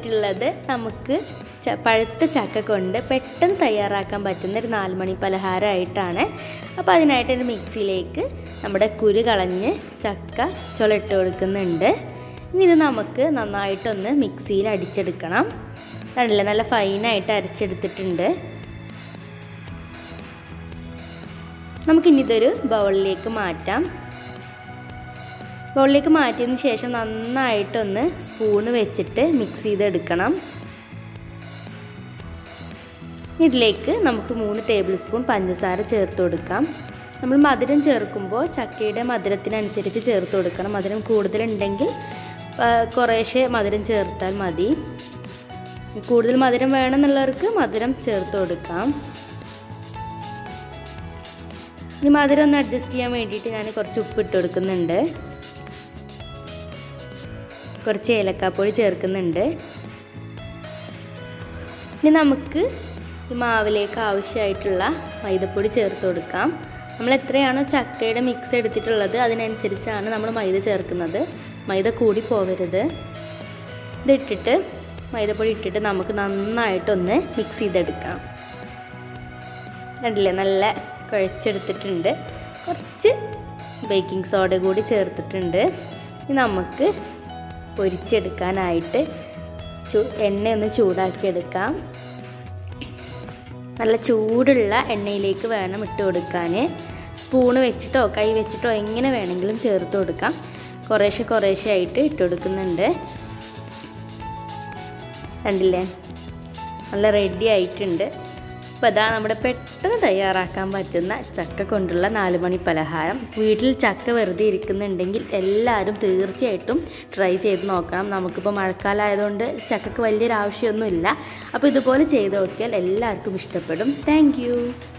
വന്നിട്ടുള്ളത് നമുക്ക് ച- പഴുത്ത ചക്ക കൊണ്ട് പെട്ടെന്ന് തയ്യാറാക്കാൻ പറ്റുന്ന ഒരു നാല് മണി പലഹാരമായിട്ടാണ് അപ്പോൾ അതിനായിട്ട് ഒരു മിക്സിയിലേക്ക് നമ്മുടെ കുരു കളഞ്ഞ് ചക്ക ചുളട്ട് കൊടുക്കുന്നുണ്ട് ഇനി ഇത് നമുക്ക് നന്നായിട്ടൊന്ന് മിക്സിയിൽ അടിച്ചെടുക്കണം കണ്ടില്ലേ നല്ല ഫൈനായിട്ട് അരച്ചെടുത്തിട്ടുണ്ട് നമുക്കിനി ഇതൊരു ബൗളിലേക്ക് മാറ്റാം ബൗളിലേക്ക് മാറ്റിയതിന് ശേഷം നന്നായിട്ടൊന്ന് സ്പൂണ് വെച്ചിട്ട് മിക്സ് ചെയ്തെടുക്കണം ഇതിലേക്ക് നമുക്ക് മൂന്ന് ടേബിൾ സ്പൂൺ പഞ്ചസാര ചേർത്ത് കൊടുക്കാം നമ്മൾ മധുരം ചേർക്കുമ്പോൾ ചക്കയുടെ മധുരത്തിനനുസരിച്ച് ചേർത്ത് കൊടുക്കണം മധുരം കൂടുതലുണ്ടെങ്കിൽ ആ, കുറേശ്ശെ മധുരം ചേർത്താൽ മതി കൂടുതൽ മധുരം വേണമെന്നുള്ളവർക്ക് മധുരം ചേർത്ത് കൊടുക്കാം ഇനി മധുരം ഒന്ന് അഡ്ജസ്റ്റ് ചെയ്യാൻ വേണ്ടിയിട്ട് ഞാൻ കുറച്ച് ഉപ്പ് ഇട്ട് കൊടുക്കുന്നുണ്ട് കുറച്ച് ഏലക്കാപ്പൊടി ചേർക്കുന്നുണ്ട് ഇനി നമുക്ക് ഈ മാവിലേക്ക് ആവശ്യമായിട്ടുള്ള മൈദപ്പൊടി ചേർത്ത് കൊടുക്കാം നമ്മൾ എത്രയാണോ ചക്കയുടെ മിക്സ് എടുത്തിട്ടുള്ളത് അതിനനുസരിച്ചാണ് നമ്മൾ മൈദ ചേർക്കുന്നത് മൈദ കൂടി പോവരുത് ഇതിട്ടിട്ട് മൈദപ്പൊടി ഇട്ടിട്ട് നമുക്ക് നന്നായിട്ടൊന്ന് മിക്സ് ചെയ്തെടുക്കാം കണ്ടില്ലേ നല്ല കുഴച്ചെടുത്തിട്ടുണ്ട് കുറച്ച് ബേക്കിംഗ് സോഡ കൂടി ചേർത്തിട്ടുണ്ട് ഇനി നമുക്ക് പൊരിച്ചെടുക്കാനായിട്ട് ചു എണ്ണ ഒന്ന് ചൂടാക്കി എടുക്കാം നല്ല ചൂടുള്ള എണ്ണയിലേക്ക് വേണം ഇട്ട് കൊടുക്കാൻ സ്പൂണ് വെച്ചിട്ടോ കൈ വെച്ചിട്ടോ എങ്ങനെ വേണമെങ്കിലും ചേർത്ത് കൊടുക്കാം കുറേശ്ശെ കുറേശ്ശെ ആയിട്ട് ഇട്ട് കൊടുക്കുന്നുണ്ട് കണ്ടില്ലേ നല്ല റെഡി ആയിട്ടുണ്ട് അപ്പോൾ അതാ നമ്മുടെ പെട്ടെന്ന് തയ്യാറാക്കാൻ പറ്റുന്ന ചക്ക കൊണ്ടുള്ള നാല് മണി പലഹാരം വീട്ടിൽ ചക്ക വെറുതെ ഇരിക്കുന്നുണ്ടെങ്കിൽ എല്ലാവരും തീർച്ചയായിട്ടും ട്രൈ ചെയ്ത് നോക്കണം നമുക്കിപ്പോൾ മഴക്കാലം ആയതുകൊണ്ട് ചക്കക്ക് വലിയൊരു ആവശ്യമൊന്നുമില്ല അപ്പോൾ ഇതുപോലെ ചെയ്ത് നോക്കിയാൽ എല്ലാവർക്കും ഇഷ്ടപ്പെടും താങ്ക്